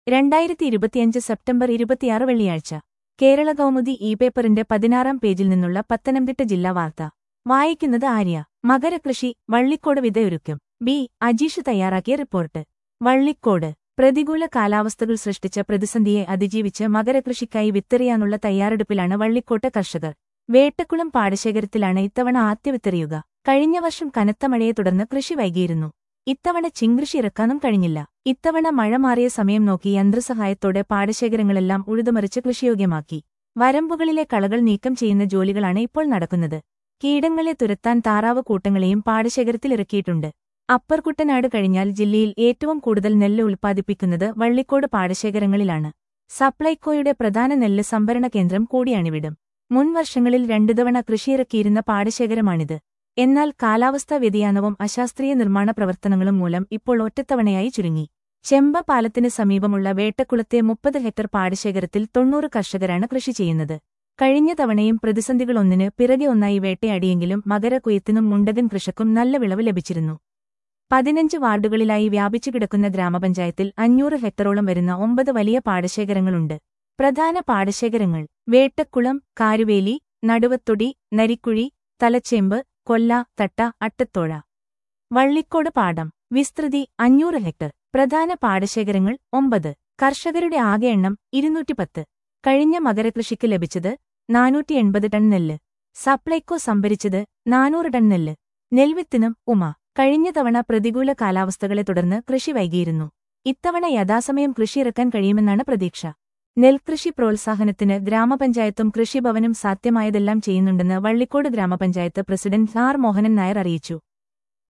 രണ്ടായിരത്തി ഇരുപത്തിയഞ്ച് സെപ്റ്റംബർ ഇരുപത്തിയാറ് വെള്ളിയാഴ്ച കേരള കൗമുദി ഇ പേപ്പറിന്റെ പതിനാറാം പേജിൽ നിന്നുള്ള പത്തനംതിട്ട ജില്ലാ വാർത്ത വായിക്കുന്നത് ആര്യ മകരകൃഷി വള്ളിക്കോട് വിതയൊരുക്കും ബി അജീഷ് തയ്യാറാക്കിയ റിപ്പോർട്ട് വള്ളിക്കോട് പ്രതികൂല കാലാവസ്ഥകൾ സൃഷ്ടിച്ച പ്രതിസന്ധിയെ അതിജീവിച്ച് മകരകൃഷിക്കായി വിത്തെറിയാനുള്ള തയ്യാറെടുപ്പിലാണ് വള്ളിക്കോട്ടെ കർഷകർ വേട്ടക്കുളം പാടശേഖരത്തിലാണ് ഇത്തവണ ആദ്യ വിത്തെറിയുക കഴിഞ്ഞ വർഷം കനത്ത മഴയെ തുടർന്ന് കൃഷി വൈകിയിരുന്നു ഇത്തവണ ചിങ്കൃഷി ഇറക്കാനും കഴിഞ്ഞില്ല ഇത്തവണ മഴ മാറിയ സമയം നോക്കി യന്ത്രസഹായത്തോടെ പാടശേഖരങ്ങളെല്ലാം ഉഴുതുമറിച്ച് കൃഷിയോഗ്യമാക്കി വരമ്പുകളിലെ കളകൾ നീക്കം ചെയ്യുന്ന ജോലികളാണ് ഇപ്പോൾ നടക്കുന്നത് കീടങ്ങളെ തുരത്താൻ താറാവ് കൂട്ടങ്ങളെയും പാടശേഖരത്തിലിറക്കിയിട്ടുണ്ട് അപ്പർ കുട്ടനാട് കഴിഞ്ഞാൽ ജില്ലയിൽ ഏറ്റവും കൂടുതൽ നെല്ല് ഉൽപ്പാദിപ്പിക്കുന്നത് വള്ളിക്കോട് പാടശേഖരങ്ങളിലാണ് സപ്ലൈകോയുടെ പ്രധാന നെല്ല് സംഭരണ കേന്ദ്രം കൂടിയാണിവിടം മുൻവർഷങ്ങളിൽ രണ്ടു തവണ കൃഷിയിറക്കിയിരുന്ന പാടശേഖരമാണിത് എന്നാൽ കാലാവസ്ഥാ വ്യതിയാനവും അശാസ്ത്രീയ നിർമ്മാണ പ്രവർത്തനങ്ങളും മൂലം ഇപ്പോൾ ഒറ്റത്തവണയായി ചുരുങ്ങി ചെമ്പ പാലത്തിന് സമീപമുള്ള വേട്ടക്കുളത്തെ മുപ്പത് ഹെക്ടർ പാടശേഖരത്തിൽ തൊണ്ണൂറ് കർഷകരാണ് കൃഷി ചെയ്യുന്നത് കഴിഞ്ഞ തവണയും പ്രതിസന്ധികളൊന്നിന് പിറകെ ഒന്നായി വേട്ടയാടിയെങ്കിലും മകരക്കുയത്തിനും മുണ്ടകൻ കൃഷക്കും നല്ല വിളവ് ലഭിച്ചിരുന്നു പതിനഞ്ച് വാർഡുകളിലായി വ്യാപിച്ചു കിടക്കുന്ന ഗ്രാമപഞ്ചായത്തിൽ അഞ്ഞൂറ് ഹെക്ടറോളം വരുന്ന ഒമ്പത് വലിയ പാടശേഖരങ്ങളുണ്ട് പ്രധാന പാടശേഖരങ്ങൾ വേട്ടക്കുളം കാരുവേലി നടുവത്തൊടി നരിക്കുഴി തലച്ചേമ്പ് കൊല്ല തട്ട അട്ടത്തോഴ വള്ളിക്കോട് പാടം വിസ്തൃതി അഞ്ഞൂറ് ഹെക്ടർ പ്രധാന പാടശേഖരങ്ങൾ ഒമ്പത് കർഷകരുടെ ആകെ എണ്ണം ഇരുന്നൂറ്റിപ്പത്ത് കഴിഞ്ഞ മകരകൃഷിക്ക് ലഭിച്ചത് നാനൂറ്റി എൺപത് ടൺ നെല്ല് സപ്ലൈകോ സംഭരിച്ചത് നാനൂറ് ടൺ നെല്ല് നെൽവിത്തിനും ഉമ കഴിഞ്ഞ തവണ പ്രതികൂല കാലാവസ്ഥകളെ തുടർന്ന് കൃഷി വൈകിയിരുന്നു ഇത്തവണ യഥാസമയം കൃഷിയിറക്കാൻ കഴിയുമെന്നാണ് പ്രതീക്ഷ നെൽകൃഷി പ്രോത്സാഹനത്തിന് ഗ്രാമപഞ്ചായത്തും കൃഷിഭവനും സാധ്യമായതെല്ലാം ചെയ്യുന്നുണ്ടെന്ന് വള്ളിക്കോട് ഗ്രാമപഞ്ചായത്ത് പ്രസിഡന്റ് ആർ മോഹനൻ നായർ അറിയിച്ചു